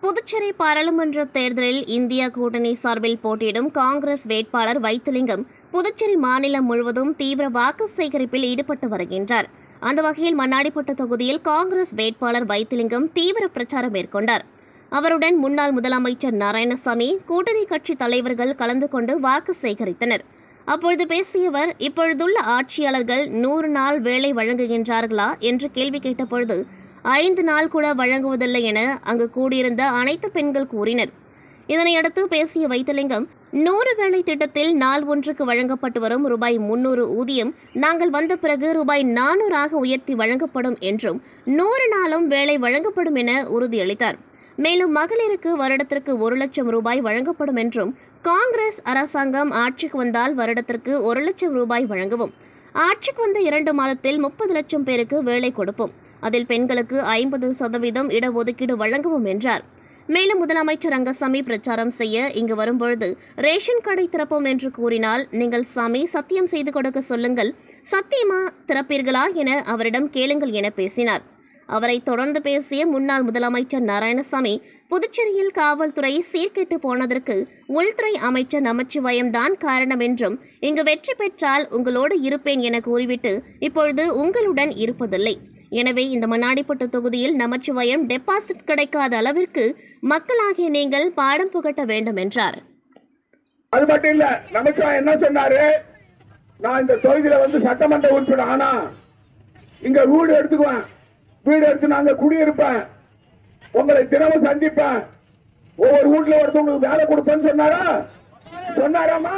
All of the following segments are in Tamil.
புதுச்சேரி பாராளுமன்ற தேர்தலில் இந்தியா கூட்டணி சார்பில் போட்டியிடும் காங்கிரஸ் வேட்பாளர் வைத்திலிங்கம் புதுச்சேரி மாநிலம் முழுவதும் தீவிர வாக்கு சேகரிப்பில் ஈடுபட்டு வருகின்றார் அந்த வகையில் மண்ணாடிப்பட்டு தொகுதியில் காங்கிரஸ் வேட்பாளர் வைத்திலிங்கம் தீவிர பிரச்சாரம் மேற்கொண்டார் அவருடன் முன்னாள் முதலமைச்சர் நாராயணசாமி கூட்டணி கட்சி தலைவர்கள் கலந்து கொண்டு வாக்கு சேகரித்தனர் அப்பொழுது பேசியவர் இப்பொழுதுள்ள ஆட்சியாளர்கள் நூறு நாள் வேலை வழங்குகின்றார்களா என்று கேள்வி கேட்டபொழுது ஐந்து நாள் கூட வழங்குவதில்லை என அங்கு கூடியிருந்த அனைத்து பெண்கள் கூறினர் இதனையடுத்து பேசிய வைத்திலிங்கம் நூறு வேலை திட்டத்தில் நாள் ஒன்றுக்கு வழங்கப்பட்டு வரும் ரூபாய் முன்னூறு ஊதியம் நாங்கள் வந்த பிறகு ரூபாய் நானூறாக உயர்த்தி வழங்கப்படும் என்றும் நூறு நாளும் வேலை வழங்கப்படும் என உறுதியளித்தார் மேலும் மகளிருக்கு வருடத்திற்கு ஒரு லட்சம் ரூபாய் வழங்கப்படும் என்றும் காங்கிரஸ் அரசாங்கம் ஆட்சிக்கு வந்தால் வருடத்திற்கு ஒரு லட்சம் ரூபாய் வழங்கவும் ஆட்சிக்கு வந்த இரண்டு மாதத்தில் முப்பது லட்சம் பேருக்கு வேலை கொடுப்போம் அதில் பெண்களுக்கு ஐம்பது சதவீதம் இடஒதுக்கீடு வழங்கவும் என்றார் மேலும் முதலமைச்சர் ரங்கசாமி பிரச்சாரம் செய்ய இங்கு வரும்பொழுது ரேஷன் கடை திறப்போம் என்று கூறினால் நீங்கள் சாமி சத்தியம் செய்து கொடுக்க சொல்லுங்கள் சத்தியமா திறப்பீர்களா என அவரிடம் கேளுங்கள் என பேசினார் அவரை தொடர்ந்து பேசிய முன்னாள் முதலமைச்சர் நாராயணசாமி புதுச்சேரியில் காவல்துறை சீர்கெட்டு போனதற்கு உள்துறை அமைச்சர் நமச்சிவாயம் தான் காரணம் என்றும் இங்கு வெற்றி பெற்றால் உங்களோடு இருப்பேன் என கூறிவிட்டு இப்பொழுது உங்களுடன் இருப்பதில்லை எனவே இந்த மண்ணாடிப்பட்டு தொகுதியில் நமச்சிவாயம் டெபாசிட் கிடைக்காத அளவிற்கு மக்களாகிய நீங்கள் பாடம் புகட்ட வேண்டும் என்றார் அது மட்டும் இல்ல நமச்சிவாயம் என்ன சொன்னாரு நான் இந்த தொகுதியில வந்து சட்டமன்ற உறுப்பினர் ஆனா இங்க வீடு எடுத்துக்குவேன் வீடு எடுத்து நாங்க குடியிருப்பேன் உங்களை தினமும் சந்திப்பேன் ஒவ்வொரு வீட்டுல ஒருத்தவங்களுக்கு வேலை கொடுப்பேன்னு சொன்னாரா சொன்னாராமா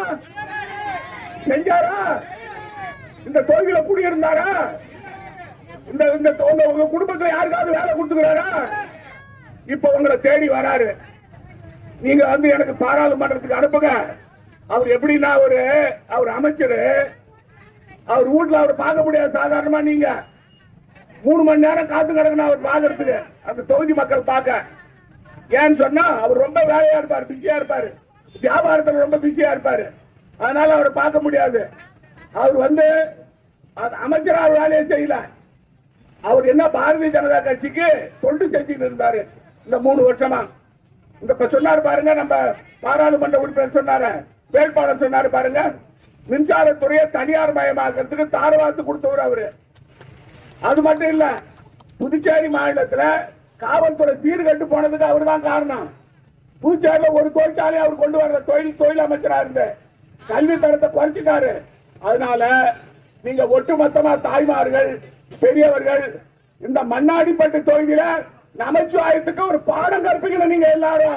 செஞ்சாரா இந்த தொகுதியில குடியிருந்தாரா இந்த இந்த உங்க உங்க குடும்பத்துல யாருக்காவது வேலை கொடுத்துக்கிறாரா இப்ப உங்களை தேடி வராரு நீங்க வந்து எனக்கு பாராளுமன்றத்துக்கு அனுப்புங்க அவர் எப்படின்னா ஒரு அவர் அமைச்சர் அவர் வீட்டுல அவர் பார்க்க முடியாது சாதாரணமா நீங்க மூணு மணி நேரம் காத்து கிடக்கணும் அவர் பாக்குறதுக்கு அந்த தொகுதி மக்கள் பார்க்க ஏன்னு சொன்னா அவர் ரொம்ப வேலையா இருப்பாரு பிஸியா இருப்பாரு வியாபாரத்துல ரொம்ப பிஸியா இருப்பாரு அதனால அவரை பார்க்க முடியாது அவர் வந்து அந்த அமைச்சர் அவர் வேலையை செய்யல அவர் என்ன பாரதிய ஜனதா கட்சிக்கு தொண்டு செஞ்சுட்டு இருந்தாரு இந்த மூணு வருஷமா இந்த இப்ப சொன்னாரு பாருங்க நம்ம பாராளுமன்ற உறுப்பினர் சொன்னாரு வேட்பாளர் சொன்னாரு பாருங்க மின்சாரத்துறையை தனியார் மயமாக்கிறதுக்கு தாரவாத்து கொடுத்தவர் அவரு அது மட்டும் இல்ல புதுச்சேரி மாநிலத்துல காவல்துறை சீர்கட்டு போனதுக்கு அவர் தான் காரணம் புதுச்சேரியில ஒரு தொழிற்சாலை அவர் கொண்டு வர்ற தொழில் தொழில் அமைச்சரா இருந்த கல்வி தரத்தை குறைச்சிட்டாரு அதனால நீங்க ஒட்டுமொத்தமா தாய்மார்கள் பெரியவர்கள் இந்த மண்ணாடிப்பட்டு தொகுதியில நமச்சிவாயத்துக்கு ஒரு பாடம் கற்பிக்கணும் நீங்க எல்லாரும்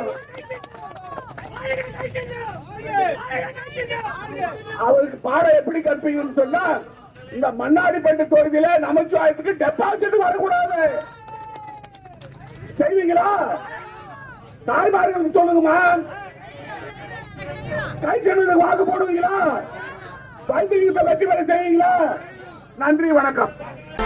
அவருக்கு பாடம் எப்படி கற்பிக்கணும்னு சொன்னா இந்த மண்ணாடிப்பட்டு தொகுதியில நமச்சிவாயத்துக்கு டெபாசிட் வரக்கூடாது செய்வீங்களா தாய்மார்களுக்கு சொல்லுங்கம்மா கை செல்வதுக்கு வாக்கு போடுவீங்களா வைத்தியத்தை வெற்றி பெற செய்வீங்களா நன்றி வணக்கம்